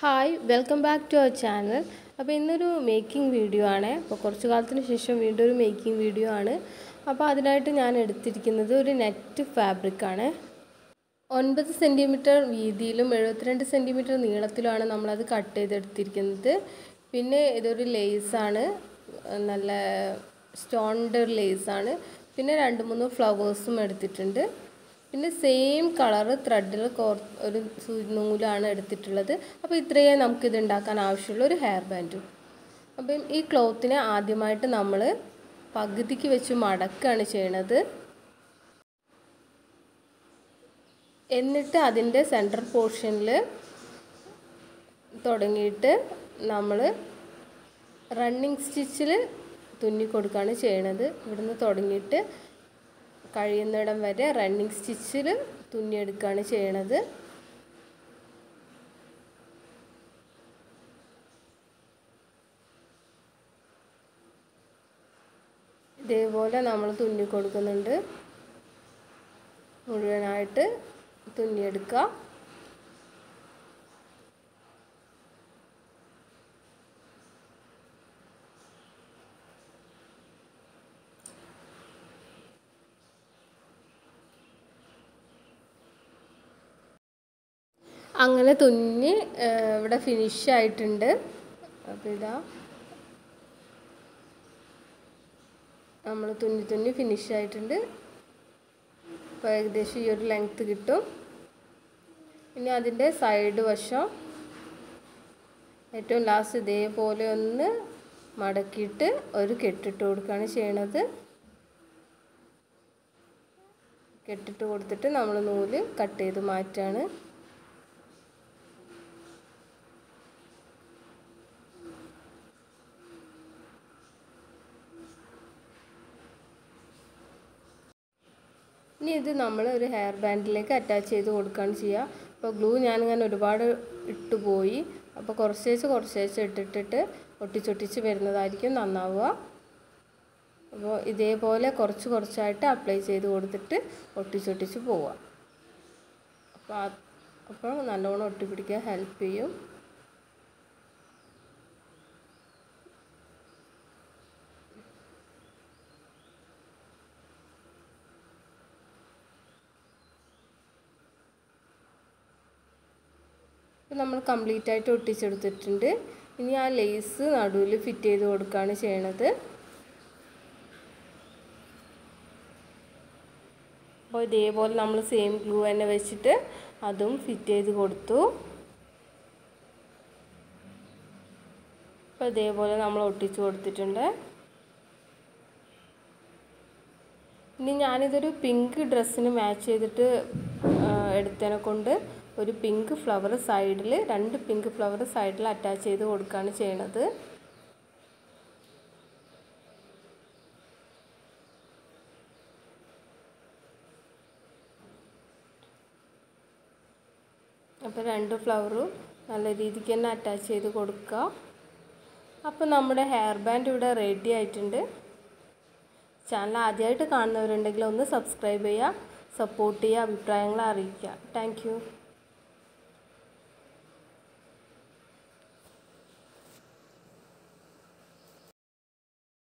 hi welcome back to our channel അപ്പോൾ ഇന്നൊരു making video ആണ് അപ്പോൾ കുറച്ച് കാലത്തിന് ശേഷം വീണ്ടും ഒരു മേക്കിംഗ് വീഡിയോ ആണ് അപ്പോൾ അതിനായിട്ട് ഞാൻ എടുത്തിരിക്കുന്നത് ഒരു നെറ്റ് ഫാബ്രിക് ആണ് ഒൻപത് സെൻറ്റിമീറ്റർ വീതിയിലും എഴുപത്തിരണ്ട് സെൻറ്റിമീറ്റർ നീളത്തിലുമാണ് നമ്മളത് കട്ട് ചെയ്തെടുത്തിരിക്കുന്നത് പിന്നെ ഇതൊരു ലേസാണ് നല്ല സ്റ്റോണിൻ്റെ ഒരു ലേസാണ് പിന്നെ രണ്ട് മൂന്ന് ഫ്ലവേഴ്സും എടുത്തിട്ടുണ്ട് പിന്നെ സെയിം കളറ് ത്രെഡിൽ കോർ ഒരു നൂലാണ് എടുത്തിട്ടുള്ളത് അപ്പോൾ ഇത്രയേ നമുക്കിത് ഉണ്ടാക്കാൻ ആവശ്യമുള്ള ഒരു ഹെയർ ബാൻഡും അപ്പം ഈ ക്ലോത്തിനെ ആദ്യമായിട്ട് നമ്മൾ പകുതിക്ക് വെച്ച് മടക്കുകയാണ് ചെയ്യണത് എന്നിട്ട് അതിൻ്റെ സെൻട്രൽ പോർഷനിൽ തുടങ്ങിയിട്ട് നമ്മൾ റണ്ണിങ് സ്റ്റിച്ചിൽ തുന്നി കൊടുക്കുകയാണ് ചെയ്യണത് ഇവിടുന്ന് തുടങ്ങിയിട്ട് കഴിയുന്നിടം വരെ റണ്ണിങ് സ്റ്റിച്ചിൽ തുന്നിയെടുക്കുകയാണ് ചെയ്യണത് ഇതേപോലെ നമ്മൾ തുന്നി കൊടുക്കുന്നുണ്ട് മുഴുവനായിട്ട് തുന്നിയെടുക്കുക അങ്ങനെ തുന്നി ഇവിടെ ഫിനിഷ് ആയിട്ടുണ്ട് അപ്പോൾ ഇതാ നമ്മൾ തുന്നി തുന്നി ഫിനിഷ് ആയിട്ടുണ്ട് അപ്പോൾ ഏകദേശം ഈ ഒരു ലെങ്ത്ത് കിട്ടും ഇനി അതിൻ്റെ സൈഡ് വശം ഏറ്റവും ലാസ്റ്റ് ഇതേപോലെ ഒന്ന് മടക്കിയിട്ട് ഒരു കെട്ടിട്ട് കൊടുക്കുകയാണ് ചെയ്യണത് കെട്ടിട്ട് കൊടുത്തിട്ട് നമ്മൾ നൂല് കട്ട് ചെയ്ത് മാറ്റാണ് ഇനി ഇത് നമ്മൾ ഒരു ഹെയർ ബാൻഡിലേക്ക് അറ്റാച്ച് ചെയ്ത് കൊടുക്കുകയാണ് ചെയ്യുക അപ്പോൾ ഗ്ലൂ ഞാനിങ്ങനെ ഒരുപാട് ഇട്ട് പോയി അപ്പോൾ കുറച്ചേച്ച് കുറച്ചേച്ച് ഇട്ടിട്ടിട്ട് ഒട്ടിച്ചൊട്ടിച്ച് വരുന്നതായിരിക്കും നന്നാവുക അപ്പോൾ ഇതേപോലെ കുറച്ച് കുറച്ചായിട്ട് അപ്ലൈ ചെയ്ത് കൊടുത്തിട്ട് ഒട്ടിച്ചൊട്ടിച്ച് പോവുക അപ്പോൾ അപ്പോൾ നല്ലോണം ഒട്ടിപ്പിടിക്കാൻ ഹെൽപ്പ് ചെയ്യും ഇപ്പോൾ നമ്മൾ കംപ്ലീറ്റ് ആയിട്ട് ഒട്ടിച്ചെടുത്തിട്ടുണ്ട് ഇനി ആ ലേസ് നടുവിൽ ഫിറ്റ് ചെയ്ത് കൊടുക്കുകയാണ് ചെയ്യണത് അപ്പോൾ ഇതേപോലെ നമ്മൾ സെയിം ഗ്ലൂ തന്നെ വെച്ചിട്ട് അതും ഫിറ്റ് ചെയ്ത് കൊടുത്തു അപ്പോൾ ഇതേപോലെ നമ്മൾ ഒട്ടിച്ചു കൊടുത്തിട്ടുണ്ട് ഇനി ഞാനിതൊരു പിങ്ക് ഡ്രസ്സിന് മാച്ച് ചെയ്തിട്ട് എടുത്തതിനെ കൊണ്ട് ഒരു പിങ്ക് ഫ്ലവർ സൈഡിൽ രണ്ട് പിങ്ക് ഫ്ലവർ സൈഡിൽ അറ്റാച്ച് ചെയ്ത് കൊടുക്കുകയാണ് ചെയ്യണത് അപ്പോൾ രണ്ട് ഫ്ലവറും നല്ല രീതിക്ക് തന്നെ അറ്റാച്ച് ചെയ്ത് കൊടുക്കുക അപ്പോൾ നമ്മുടെ ഹെയർ ബാൻഡ് ഇവിടെ റെഡി ആയിട്ടുണ്ട് ചാനൽ ആദ്യമായിട്ട് കാണുന്നവരുണ്ടെങ്കിൽ ഒന്ന് സബ്സ്ക്രൈബ് ചെയ്യുക സപ്പോർട്ട് ചെയ്യുക അഭിപ്രായങ്ങൾ അറിയിക്കുക താങ്ക്